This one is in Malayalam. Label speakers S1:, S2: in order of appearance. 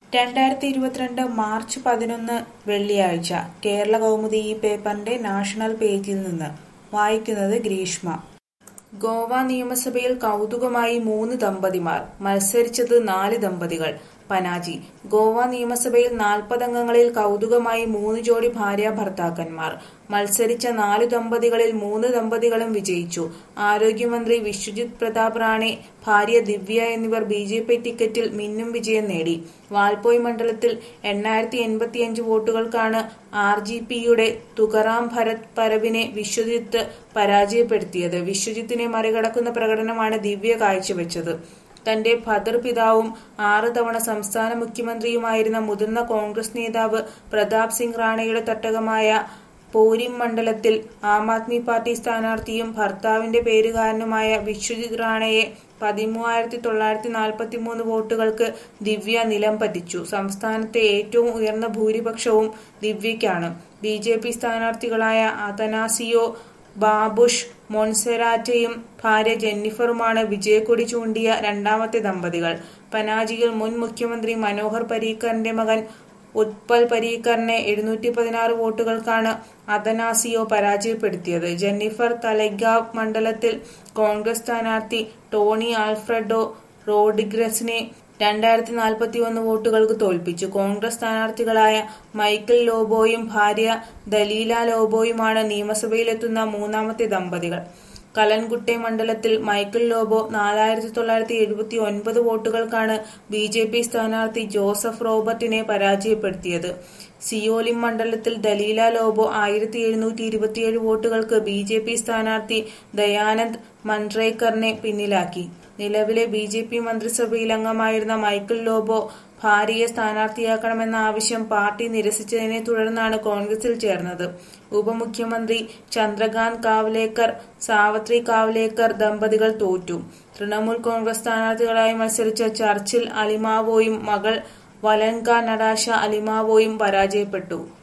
S1: രണ്ടായിരത്തി ഇരുപത്തിരണ്ട് മാർച്ച് പതിനൊന്ന് വെള്ളിയാഴ്ച കേരള കൗമുദി ഈ പേപ്പറിന്റെ നാഷണൽ പേജിൽ നിന്ന് വായിക്കുന്നത് ഗ്രീഷ്മ ഗോവ നിയമസഭയിൽ കൗതുകമായി മൂന്ന് ദമ്പതിമാർ മത്സരിച്ചത് നാല് ദമ്പതികൾ പനാജി ഗോവ നിയമസഭയിൽ നാൽപ്പതംഗങ്ങളിൽ കൗതുകമായി മൂന്ന് ജോഡി ഭാര്യ ഭർത്താക്കന്മാർ മത്സരിച്ച നാലു ദമ്പതികളിൽ മൂന്ന് ദമ്പതികളും വിജയിച്ചു ആരോഗ്യമന്ത്രി വിശ്വജിത് പ്രതാപ് റാണെ ഭാര്യ ദിവ്യ എന്നിവർ ബി ജെ പി ടിക്കറ്റിൽ മിന്നും വിജയം നേടി വാൽപോയ് മണ്ഡലത്തിൽ എണ്ണായിരത്തി എൺപത്തിയഞ്ച് വോട്ടുകൾക്കാണ് ആർ ജി പിയുടെ തുകറാം ഭരത് പരവിനെ വിശ്വജിത്ത് പരാജയപ്പെടുത്തിയത് വിശ്വജിത്തിനെ മറികടക്കുന്ന പ്രകടനമാണ് ദിവ്യ കാഴ്ചവെച്ചത് തന്റെ ഭർതൃപിതാവും ആറ് തവണ സംസ്ഥാന മുഖ്യമന്ത്രിയുമായിരുന്ന മുതിർന്ന കോൺഗ്രസ് നേതാവ് പ്രതാപ് സിംഗ് റാണയുടെ തട്ടകമായ പോരിം മണ്ഡലത്തിൽ ആം ആദ്മി പാർട്ടി സ്ഥാനാർത്ഥിയും ഭർത്താവിന്റെ പേരുകാരനുമായ വിശ്വജിത് റാണയെ പതിമൂവായിരത്തി തൊള്ളായിരത്തി നാൽപ്പത്തി മൂന്ന് വോട്ടുകൾക്ക് ദിവ്യ നിലം പതിച്ചു സംസ്ഥാനത്തെ ഏറ്റവും ഉയർന്ന ഭൂരിപക്ഷവും ദിവ്യയ്ക്കാണ് ബി ജെ പി സ്ഥാനാർത്ഥികളായ അതനാസിയോ ബാബുഷ് മോൺസെറാറ്റയും ഭാര്യ ജെന്നിഫറുമാണ് വിജയക്കൊടി ചൂണ്ടിയ രണ്ടാമത്തെ ദമ്പതികൾ പനാജിയിൽ മുൻ മുഖ്യമന്ത്രി മനോഹർ പരീക്കറിന്റെ മകൻ ഉത്പൽ പരീക്കറിനെ എഴുന്നൂറ്റി പതിനാറ് വോട്ടുകൾക്കാണ് അതനാസിയോ പരാജയപ്പെടുത്തിയത് ജെന്നിഫർ തലൈഗാവ് മണ്ഡലത്തിൽ കോൺഗ്രസ് സ്ഥാനാർത്ഥി ടോണി ആൽഫ്രഡോ റോഡിഗ്രസിനെ രണ്ടായിരത്തി നാൽപ്പത്തി ഒന്ന് വോട്ടുകൾക്ക് തോൽപ്പിച്ചു കോൺഗ്രസ് സ്ഥാനാർത്ഥികളായ മൈക്കിൾ ലോബോയും ഭാര്യ ദലീല ലോബോയുമാണ് നിയമസഭയിലെത്തുന്ന മൂന്നാമത്തെ ദമ്പതികൾ കലൻകുട്ടെ മണ്ഡലത്തിൽ മൈക്കിൾ ലോബോ നാലായിരത്തി തൊള്ളായിരത്തി എഴുപത്തി ഒൻപത് വോട്ടുകൾക്കാണ് ബി ജെ പി സ്ഥാനാർത്ഥി ജോസഫ് റോബർട്ടിനെ പരാജയപ്പെടുത്തിയത് സിയോലിം മണ്ഡലത്തിൽ ദലീല ലോബോ ആയിരത്തി എഴുന്നൂറ്റി ഇരുപത്തിയേഴ് വോട്ടുകൾക്ക് ബി ജെ പി സ്ഥാനാർത്ഥി ദയാനന്ദ് മൻറേക്കറിനെ പിന്നിലാക്കി നിലവിലെ ബി ജെ പി മന്ത്രിസഭയിൽ അംഗമായിരുന്ന മൈക്കിൾ ലോബോ ഭാര്യയെ സ്ഥാനാർത്ഥിയാക്കണമെന്ന ആവശ്യം പാർട്ടി നിരസിച്ചതിനെ തുടർന്നാണ് കോൺഗ്രസിൽ ചേർന്നത് ഉപമുഖ്യമന്ത്രി ചന്ദ്രകാന്ത് കാവ്ലേക്കർ സാവത്രി കാവ്ലേക്കർ ദമ്പതികൾ തോറ്റു തൃണമൂൽ കോൺഗ്രസ് സ്ഥാനാർത്ഥികളായി മത്സരിച്ച ചർച്ചിൽ അലിമാവോയും മകൾ വലൻക നടാഷ അലിമാവോയും പരാജയപ്പെട്ടു